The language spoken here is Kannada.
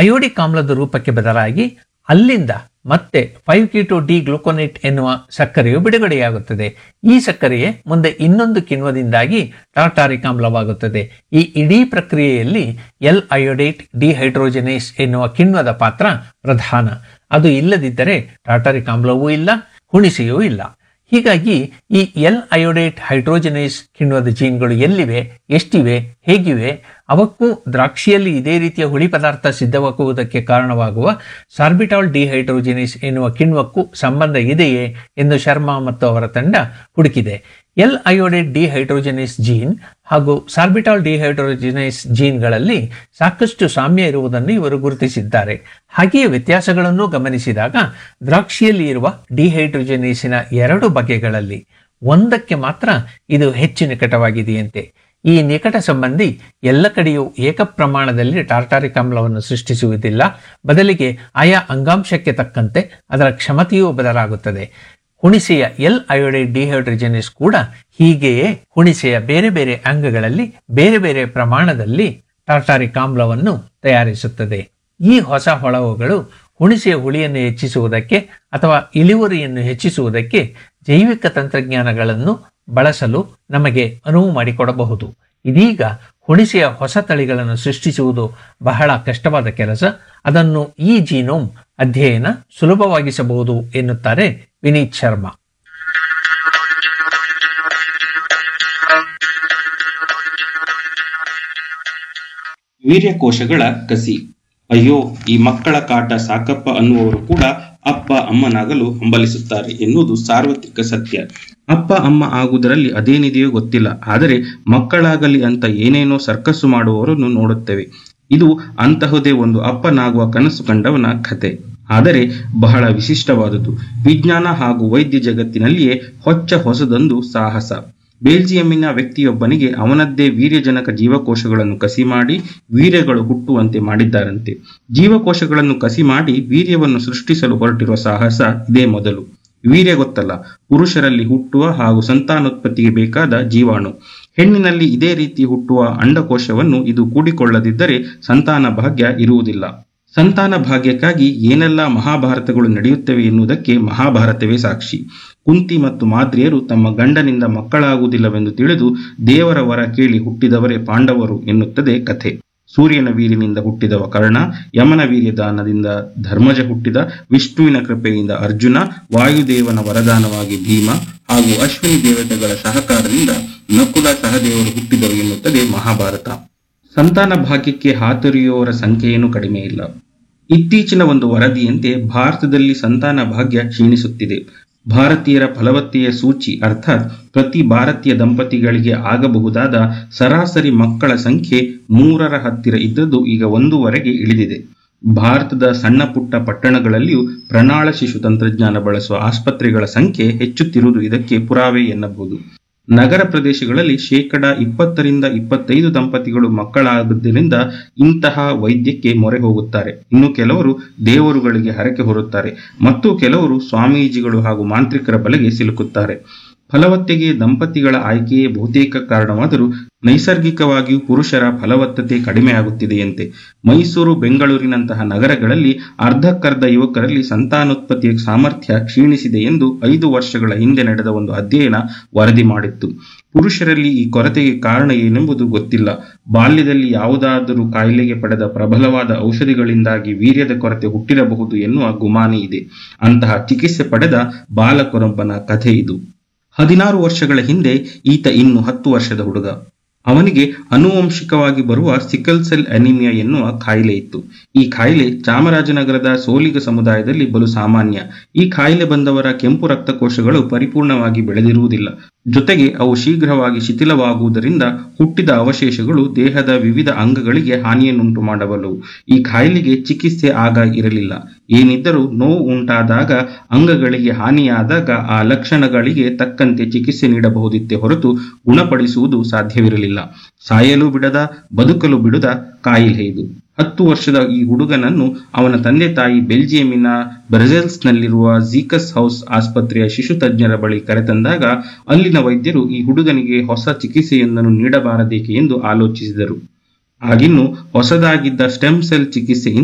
ಅಯೋಡಿಕ್ ಆಮ್ಲದ ರೂಪಕ್ಕೆ ಬದಲಾಗಿ ಅಲ್ಲಿಂದ ಮತ್ತೆ ಫೈವ್ ಕೀಟೋ ಡಿ ಗ್ಲುಕೋನೇಟ್ ಎನ್ನುವ ಸಕ್ಕರೆಯು ಬಿಡುಗಡೆಯಾಗುತ್ತದೆ ಈ ಸಕ್ಕರೆಯೇ ಮುಂದೆ ಇನ್ನೊಂದು ಕಿಣ್ವದಿಂದಾಗಿ ಟಾರ್ಟಾರಿಕ್ ಆಮ್ಲವಾಗುತ್ತದೆ ಈ ಇಡೀ ಪ್ರಕ್ರಿಯೆಯಲ್ಲಿ ಎಲ್ ಅಯೋಡೇಟ್ ಡಿಹೈಡ್ರೋಜನೇಸ್ ಎನ್ನುವ ಕಿಣ್ವದ ಪಾತ್ರ ಪ್ರಧಾನ ಅದು ಇಲ್ಲದಿದ್ದರೆ ಟಾರ್ಟಾರಿಕ್ ಆಮ್ಲವೂ ಇಲ್ಲ ಹುಣಿಸೆಯೂ ಇಲ್ಲ ಹೀಗಾಗಿ ಈ ಎಲ್ ಅಯೋಡೇಟ್ ಹೈಡ್ರೋಜನೇಸ್ ಕಿಣ್ವದ ಜೀನ್ಗಳು ಎಲ್ಲಿವೆ ಎಷ್ಟಿವೆ ಹೇಗಿವೆ ಅವಕ್ಕೂ ದ್ರಾಕ್ಷಿಯಲ್ಲಿ ಇದೇ ರೀತಿಯ ಹುಳಿ ಪದಾರ್ಥ ಸಿದ್ಧವಾಗುವುದಕ್ಕೆ ಕಾರಣವಾಗುವ ಸಾರ್ಬಿಟಾಲ್ ಡಿಹೈಡ್ರೋಜಿನೇಸ್ ಎನ್ನುವ ಕಿಣ್ವಕ್ಕೂ ಸಂಬಂಧ ಇದೆಯೇ ಎಂದು ಶರ್ಮಾ ಮತ್ತು ಅವರ ತಂಡ ಹುಡುಕಿದೆ ಎಲ್ ಅಯೋಡೇಟ್ ಡಿಹೈಡ್ರೋಜಿನೇಸ್ ಜೀನ್ ಹಾಗೂ ಸಾರ್ಬಿಟಾಲ್ ಡಿಹೈಡ್ರೋಜಿನೇಸ್ ಜೀನ್ಗಳಲ್ಲಿ ಸಾಕಷ್ಟು ಸಾಮ್ಯ ಇರುವುದನ್ನು ಇವರು ಗುರುತಿಸಿದ್ದಾರೆ ಹಾಗೆಯೇ ವ್ಯತ್ಯಾಸಗಳನ್ನು ಗಮನಿಸಿದಾಗ ದ್ರಾಕ್ಷಿಯಲ್ಲಿ ಇರುವ ಡಿಹೈಡ್ರೋಜಿನೇಸಿನ ಎರಡು ಬಗೆಗಳಲ್ಲಿ ಒಂದಕ್ಕೆ ಮಾತ್ರ ಇದು ಹೆಚ್ಚು ನಿಕಟವಾಗಿದೆಯಂತೆ ಈ ನಿಕಟ ಸಂಬಂಧಿ ಎಲ್ಲ ಕಡೆಯೂ ಏಕ ಪ್ರಮಾಣದಲ್ಲಿ ಟಾರ್ಟಾರಿಕ್ ಆಮ್ಲವನ್ನು ಸೃಷ್ಟಿಸುವುದಿಲ್ಲ ಬದಲಿಗೆ ಆಯಾ ಅಂಗಾಂಶಕ್ಕೆ ತಕ್ಕಂತೆ ಅದರ ಕ್ಷಮತೆಯೂ ಬದಲಾಗುತ್ತದೆ ಹುಣಿಸೆಯ ಎಲ್ ಅಯೋಡೈಡ್ ಡಿಹೈಡ್ರೋಜನೇಸ್ ಕೂಡ ಹೀಗೆಯೇ ಹುಣಿಸೆಯ ಬೇರೆ ಬೇರೆ ಅಂಗಗಳಲ್ಲಿ ಬೇರೆ ಬೇರೆ ಪ್ರಮಾಣದಲ್ಲಿ ಟಾರ್ಟಾರಿಕ್ ಆಮ್ಲವನ್ನು ತಯಾರಿಸುತ್ತದೆ ಈ ಹೊಸ ಹೊಳವುಗಳು ಹುಣಿಸೆಯ ಹುಳಿಯನ್ನು ಹೆಚ್ಚಿಸುವುದಕ್ಕೆ ಅಥವಾ ಇಳುವರಿಯನ್ನು ಹೆಚ್ಚಿಸುವುದಕ್ಕೆ ಜೈವಿಕ ತಂತ್ರಜ್ಞಾನಗಳನ್ನು ಬಳಸಲು ನಮಗೆ ಅನುವು ಮಾಡಿಕೊಡಬಹುದು ಇದೀಗ ಹುಣಿಸೆಯ ಹೊಸ ತಳಿಗಳನ್ನು ಸೃಷ್ಟಿಸುವುದು ಬಹಳ ಕಷ್ಟವಾದ ಕೆಲಸ ಅದನ್ನು ಈ ಜೀನೋಮ್ ಅಧ್ಯಯನ ಸುಲಭವಾಗಿಸಬಹುದು ಎನ್ನುತ್ತಾರೆ ವಿನೀತ್ ಶರ್ಮಾ ವೀರ್ಯಕೋಶಗಳ ಕಸಿ ಅಯ್ಯೋ ಈ ಮಕ್ಕಳ ಕಾಟ ಸಾಕಪ್ಪ ಅನ್ನುವರು ಕೂಡ ಅಪ್ಪ ಅಮ್ಮನಾಗಲು ಹಂಬಲಿಸುತ್ತಾರೆ ಎನ್ನುವುದು ಸಾರ್ವತ್ರಿಕ ಸತ್ಯ ಅಪ್ಪ ಅಮ್ಮ ಆಗುವುದರಲ್ಲಿ ಅದೇನಿದೆಯೋ ಗೊತ್ತಿಲ್ಲ ಆದರೆ ಮಕ್ಕಳಾಗಲಿ ಅಂತ ಏನೇನೋ ಸರ್ಕಸ್ಸು ಮಾಡುವವರನ್ನು ನೋಡುತ್ತೇವೆ ಇದು ಅಂತಹುದೇ ಒಂದು ಅಪ್ಪನಾಗುವ ಕನಸು ಕಂಡವನ ಕಥೆ ಆದರೆ ಬಹಳ ವಿಶಿಷ್ಟವಾದುದು ವಿಜ್ಞಾನ ಹಾಗೂ ವೈದ್ಯ ಜಗತ್ತಿನಲ್ಲಿಯೇ ಹೊಚ್ಚ ಹೊಸದೊಂದು ಸಾಹಸ ಬೆಲ್ಜಿಯಂನ ವ್ಯಕ್ತಿಯೊಬ್ಬನಿಗೆ ಅವನದ್ದೇ ವೀರ್ಯಜನಕ ಜೀವಕೋಶಗಳನ್ನು ಕಸಿ ಮಾಡಿ ವೀರ್ಯಗಳು ಹುಟ್ಟುವಂತೆ ಮಾಡಿದ್ದಾರಂತೆ ಜೀವಕೋಶಗಳನ್ನು ಕಸಿ ಮಾಡಿ ವೀರ್ಯವನ್ನು ಸೃಷ್ಟಿಸಲು ಹೊರಟಿರುವ ಸಾಹಸ ಇದೇ ಮೊದಲು ವೀರ್ಯ ಗೊತ್ತಲ್ಲ ಪುರುಷರಲ್ಲಿ ಹುಟ್ಟುವ ಹಾಗೂ ಸಂತಾನೋತ್ಪತ್ತಿಗೆ ಬೇಕಾದ ಜೀವಾಣು ಹೆಣ್ಣಿನಲ್ಲಿ ಇದೇ ರೀತಿ ಹುಟ್ಟುವ ಅಂಡಕೋಶವನ್ನು ಇದು ಕೂಡಿಕೊಳ್ಳದಿದ್ದರೆ ಸಂತಾನ ಭಾಗ್ಯ ಇರುವುದಿಲ್ಲ ಸಂತಾನ ಭಾಗ್ಯಕ್ಕಾಗಿ ಏನೆಲ್ಲ ಮಹಾಭಾರತಗಳು ನಡೆಯುತ್ತವೆ ಎನ್ನುವುದಕ್ಕೆ ಮಹಾಭಾರತವೇ ಸಾಕ್ಷಿ ಕುಂತಿ ಮತ್ತು ಮಾದ್ರಿಯರು ತಮ್ಮ ಗಂಡನಿಂದ ಮಕ್ಕಳಾಗುವುದಿಲ್ಲವೆಂದು ತಿಳಿದು ದೇವರ ವರ ಕೇಳಿ ಹುಟ್ಟಿದವರೇ ಪಾಂಡವರು ಎನ್ನುತ್ತದೆ ಕಥೆ ಸೂರ್ಯನ ವೀರ್ಯನಿಂದ ಹುಟ್ಟಿದವ ಕರ್ಣ ಯಮನ ವೀರ್ಯದಾನದಿಂದ ಧರ್ಮಜ ಹುಟ್ಟಿದ ವಿಷ್ಣುವಿನ ಕೃಪೆಯಿಂದ ಅರ್ಜುನ ವಾಯುದೇವನ ವರದಾನವಾಗಿ ಭೀಮ ಹಾಗೂ ಅಶ್ವಿನಿ ದೇವತೆಗಳ ಸಹಕಾರದಿಂದ ನಕುಲ ಸಹದೇವರು ಹುಟ್ಟಿದರು ಎನ್ನುತ್ತದೆ ಮಹಾಭಾರತ ಸಂತಾನ ಭಾಗ್ಯಕ್ಕೆ ಹಾತೊರೆಯುವವರ ಸಂಖ್ಯೆಯೇನೂ ಕಡಿಮೆ ಇಲ್ಲ ಇತ್ತೀಚಿನ ಒಂದು ವರದಿಯಂತೆ ಭಾರತದಲ್ಲಿ ಸಂತಾನ ಭಾಗ್ಯ ಕ್ಷೀಣಿಸುತ್ತಿದೆ ಭಾರತೀಯರ ಫಲವತ್ತೆಯ ಸೂಚಿ ಅರ್ಥಾತ್ ಪ್ರತಿ ಭಾರತೀಯ ದಂಪತಿಗಳಿಗೆ ಆಗಬಹುದಾದ ಸರಾಸರಿ ಮಕ್ಕಳ ಸಂಖ್ಯೆ ಮೂರರ ಹತ್ತಿರ ಇದ್ದದ್ದು ಈಗ ಒಂದೂವರೆಗೆ ಇಳಿದಿದೆ ಭಾರತದ ಸಣ್ಣ ಪುಟ್ಟ ಪಟ್ಟಣಗಳಲ್ಲಿಯೂ ಪ್ರಣಾಳ ಶಿಶು ತಂತ್ರಜ್ಞಾನ ಬಳಸುವ ಆಸ್ಪತ್ರೆಗಳ ಸಂಖ್ಯೆ ಹೆಚ್ಚುತ್ತಿರುವುದು ಇದಕ್ಕೆ ಪುರಾವೆ ಎನ್ನಬಹುದು ನಗರ ಪ್ರದೇಶಗಳಲ್ಲಿ ಶೇಕಡ ಇಪ್ಪತ್ತರಿಂದ ಇಪ್ಪತ್ತೈದು ದಂಪತಿಗಳು ಮಕ್ಕಳಾಗುವುದರಿಂದ ಇಂತಹ ವೈದ್ಯಕ್ಕೆ ಮೊರೆ ಹೋಗುತ್ತಾರೆ ಇನ್ನು ಕೆಲವರು ದೇವರುಗಳಿಗೆ ಹರಕೆ ಹೊರುತ್ತಾರೆ ಮತ್ತು ಕೆಲವರು ಸ್ವಾಮೀಜಿಗಳು ಹಾಗೂ ಮಾಂತ್ರಿಕರ ಬಲೆಗೆ ಸಿಲುಕುತ್ತಾರೆ ಫಲವತ್ತೆಗೆ ದಂಪತಿಗಳ ಆಯ್ಕೆಯೇ ಬಹುತೇಕ ಕಾರಣವಾದರೂ ನೈಸರ್ಗಿಕವಾಗಿಯೂ ಪುರುಷರ ಫಲವತ್ತತೆ ಕಡಿಮೆಯಾಗುತ್ತಿದೆಯಂತೆ ಮೈಸೂರು ಬೆಂಗಳೂರಿನಂತಹ ನಗರಗಳಲ್ಲಿ ಅರ್ಧಕ್ಕರ್ಧ ಯುವಕರಲ್ಲಿ ಸಂತಾನೋತ್ಪತ್ತಿಯ ಸಾಮರ್ಥ್ಯ ಕ್ಷೀಣಿಸಿದೆ ಎಂದು ಐದು ವರ್ಷಗಳ ಹಿಂದೆ ನಡೆದ ಒಂದು ಅಧ್ಯಯನ ವರದಿ ಮಾಡಿತ್ತು ಪುರುಷರಲ್ಲಿ ಈ ಕೊರತೆಗೆ ಕಾರಣ ಏನೆಂಬುದು ಗೊತ್ತಿಲ್ಲ ಬಾಲ್ಯದಲ್ಲಿ ಯಾವುದಾದರೂ ಕಾಯಿಲೆಗೆ ಪಡೆದ ಪ್ರಬಲವಾದ ಔಷಧಿಗಳಿಂದಾಗಿ ವೀರ್ಯದ ಕೊರತೆ ಹುಟ್ಟಿರಬಹುದು ಎನ್ನುವ ಗುಮಾನಿ ಇದೆ ಅಂತಹ ಚಿಕಿತ್ಸೆ ಪಡೆದ ಬಾಲಕೊರೊಬ್ಬನ ಕಥೆ ಇದು ಹದಿನಾರು ವರ್ಷಗಳ ಹಿಂದೆ ಈತ ಇನ್ನು ಹತ್ತು ವರ್ಷದ ಹುಡುಗ ಅವನಿಗೆ ಅನುವಂಶಿಕವಾಗಿ ಬರುವ ಸಿಕಲ್ ಸೆಲ್ ಅನಿಮಿಯಾ ಎನ್ನುವ ಕಾಯಿಲೆ ಇತ್ತು ಈ ಕಾಯಿಲೆ ಚಾಮರಾಜನಗರದ ಸೋಲಿಗ ಸಮುದಾಯದಲ್ಲಿ ಬಲು ಸಾಮಾನ್ಯ ಈ ಕಾಯಿಲೆ ಬಂದವರ ಕೆಂಪು ರಕ್ತಕೋಶಗಳು ಪರಿಪೂರ್ಣವಾಗಿ ಬೆಳೆದಿರುವುದಿಲ್ಲ ಜೊತೆಗೆ ಅವು ಶೀಘ್ರವಾಗಿ ಶಿಥಿಲವಾಗುವುದರಿಂದ ಹುಟ್ಟಿದ ಅವಶೇಷಗಳು ದೇಹದ ವಿವಿಧ ಅಂಗಗಳಿಗೆ ಹಾನಿಯನ್ನುಂಟು ಮಾಡಬಲ್ಲವು ಈ ಕಾಯಿಲೆಗೆ ಚಿಕಿತ್ಸೆ ಆಗ ಇರಲಿಲ್ಲ ಏನಿದ್ದರೂ ನೋವು ಉಂಟಾದಾಗ ಅಂಗಗಳಿಗೆ ಹಾನಿಯಾದಾಗ ಆ ಲಕ್ಷಣಗಳಿಗೆ ತಕ್ಕಂತೆ ಚಿಕಿತ್ಸೆ ನೀಡಬಹುದಿತ್ತೇ ಹೊರತು ಗುಣಪಡಿಸುವುದು ಸಾಧ್ಯವಿರಲಿಲ್ಲ ಸಾಯಲು ಬಿಡದ ಬದುಕಲು ಬಿಡದ ಕಾಯಿಲೆ ಇದು ಹತ್ತು ವರ್ಷದ ಈ ಹುಡುಗನನ್ನು ಅವನ ತಂದೆ ತಾಯಿ ಬೆಲ್ಜಿಯಂನ ಬ್ರಸೆಲ್ಸ್ನಲ್ಲಿರುವ ಝೀಕಸ್ ಹೌಸ್ ಆಸ್ಪತ್ರೆಯ ಶಿಶು ತಜ್ಞರ ಬಳಿ ಕರೆತಂದಾಗ ಅಲ್ಲಿನ ವೈದ್ಯರು ಈ ಹುಡುಗನಿಗೆ ಹೊಸ ಚಿಕಿತ್ಸೆಯೊಂದನ್ನು ನೀಡಬಾರದೇಕೆ ಎಂದು ಆಲೋಚಿಸಿದರು ಆಗಿನ್ನು ಹೊಸದಾಗಿದ್ದ ಸ್ಟೆಮ್ ಸೆಲ್ ಚಿಕಿತ್ಸೆಯಿಂದ